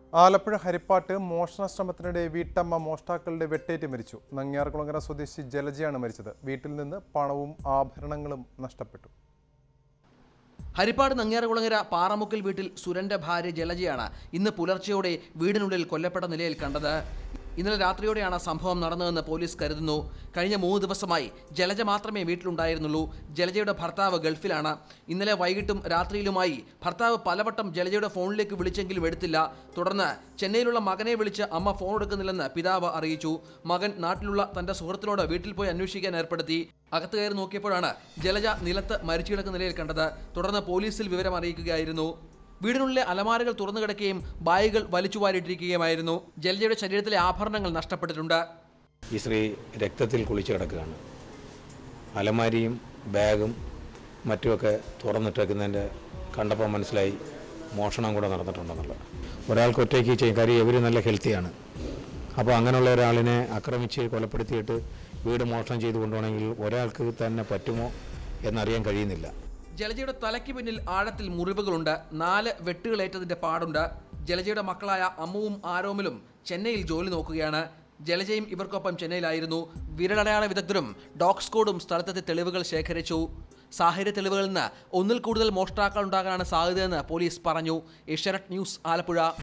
ആലപ്പുഴ ഹരിപ്പാട്ട് മോഷണ ശ്രമത്തിനിടെ വീട്ടമ്മ മോഷ്ടാക്കളുടെ വെട്ടേറ്റ് മരിച്ചു നങ്ങ്യാർകുളങ്ങര സ്വദേശി ജലജയാണ് മരിച്ചത് വീട്ടിൽ നിന്ന് പണവും ആഭരണങ്ങളും നഷ്ടപ്പെട്ടു ഹരിപ്പാട് നങ്ങ്യാറുകുളങ്ങര പാറമുക്കിൽ വീട്ടിൽ സുരന്റെ ഭാര്യ ജലജയാണ് ഇന്ന് പുലർച്ചെയോടെ വീടിനുള്ളിൽ കൊല്ലപ്പെട്ട നിലയിൽ കണ്ടത് ഇന്നലെ രാത്രിയോടെയാണ് സംഭവം നടന്നതെന്ന് പോലീസ് കരുതുന്നു കഴിഞ്ഞ മൂന്ന് ദിവസമായി ജലജ മാത്രമേ വീട്ടിലുണ്ടായിരുന്നുള്ളൂ ജലജയുടെ ഭർത്താവ് ഗൾഫിലാണ് ഇന്നലെ വൈകിട്ടും രാത്രിയിലുമായി ഭർത്താവ് പലവട്ടം ജലജയുടെ ഫോണിലേക്ക് വിളിച്ചെങ്കിലും എടുത്തില്ല തുടർന്ന് ചെന്നൈയിലുള്ള മകനെ വിളിച്ച് അമ്മ ഫോൺ എടുക്കുന്നില്ലെന്ന് പിതാവ് അറിയിച്ചു മകൻ നാട്ടിലുള്ള തന്റെ സുഹൃത്തിനോട് വീട്ടിൽ പോയി അന്വേഷിക്കാൻ ഏർപ്പെടുത്തി അകത്ത് കയറി നോക്കിയപ്പോഴാണ് ജലജ നിലത്ത് മരിച്ചു കിടക്കുന്ന നിലയിൽ കണ്ടത് തുടർന്ന് പോലീസിൽ വിവരം അറിയിക്കുകയായിരുന്നു വീടിനുള്ളിലെ അലമാരകൾ തുറന്നു കിടക്കുകയും ബാഗുകൾ വലിച്ചു വാരിയിട്ടിരിക്കുകയുമായിരുന്നു ജലജയുടെ ശരീരത്തിലെ ആഭരണങ്ങൾ നഷ്ടപ്പെട്ടിട്ടുണ്ട് ഈ സ്ത്രീ രക്തത്തിൽ കുളിച്ച് കിടക്കുകയാണ് അലമാരിയും ബാഗും മറ്റുമൊക്കെ തുറന്നിട്ടേക്കുന്നതിൻ്റെ കണ്ടപ്പോൾ മനസ്സിലായി മോഷണം കൂടെ നടന്നിട്ടുണ്ടെന്നുള്ളത് ഒരാൾക്ക് ഒറ്റയ്ക്ക് ചെയ്യും കാര്യം ഇവർ നല്ല ഹെൽത്തിയാണ് അപ്പോൾ അങ്ങനെയുള്ള ഒരാളിനെ ആക്രമിച്ച് കൊലപ്പെടുത്തിയിട്ട് വീട് മോഷണം ചെയ്ത് കൊണ്ടുപോകണമെങ്കിൽ ഒരാൾക്ക് തന്നെ പറ്റുമോ എന്നറിയാൻ കഴിയുന്നില്ല ജലജയുടെ തലയ്ക്ക് പിന്നിൽ ആഴത്തിൽ മുറിവുകളുണ്ട് നാല് വെട്ടുകളേറ്റതിന്റെ പാടുണ്ട് ജലജയുടെ മക്കളായ അമ്മുവും ആരോമിലും ചെന്നൈയിൽ ജോലി നോക്കുകയാണ് ജലജയും ഇവർക്കൊപ്പം ചെന്നൈയിലായിരുന്നു വിരലടയാള വിദഗ്ധരും ഡോഗ് സ്ക്വാഡും സ്ഥലത്തെത്തി തെളിവുകൾ ശേഖരിച്ചു സാഹചര്യ തെളിവുകളിൽ നിന്ന് ഒന്നിൽ കൂടുതൽ മോഷ്ടാക്കൾ ഉണ്ടാകാനാണ് സാധ്യതയെന്ന് പോലീസ് പറഞ്ഞു ഏഷ്യാനെറ്റ് ന്യൂസ് ആലപ്പുഴ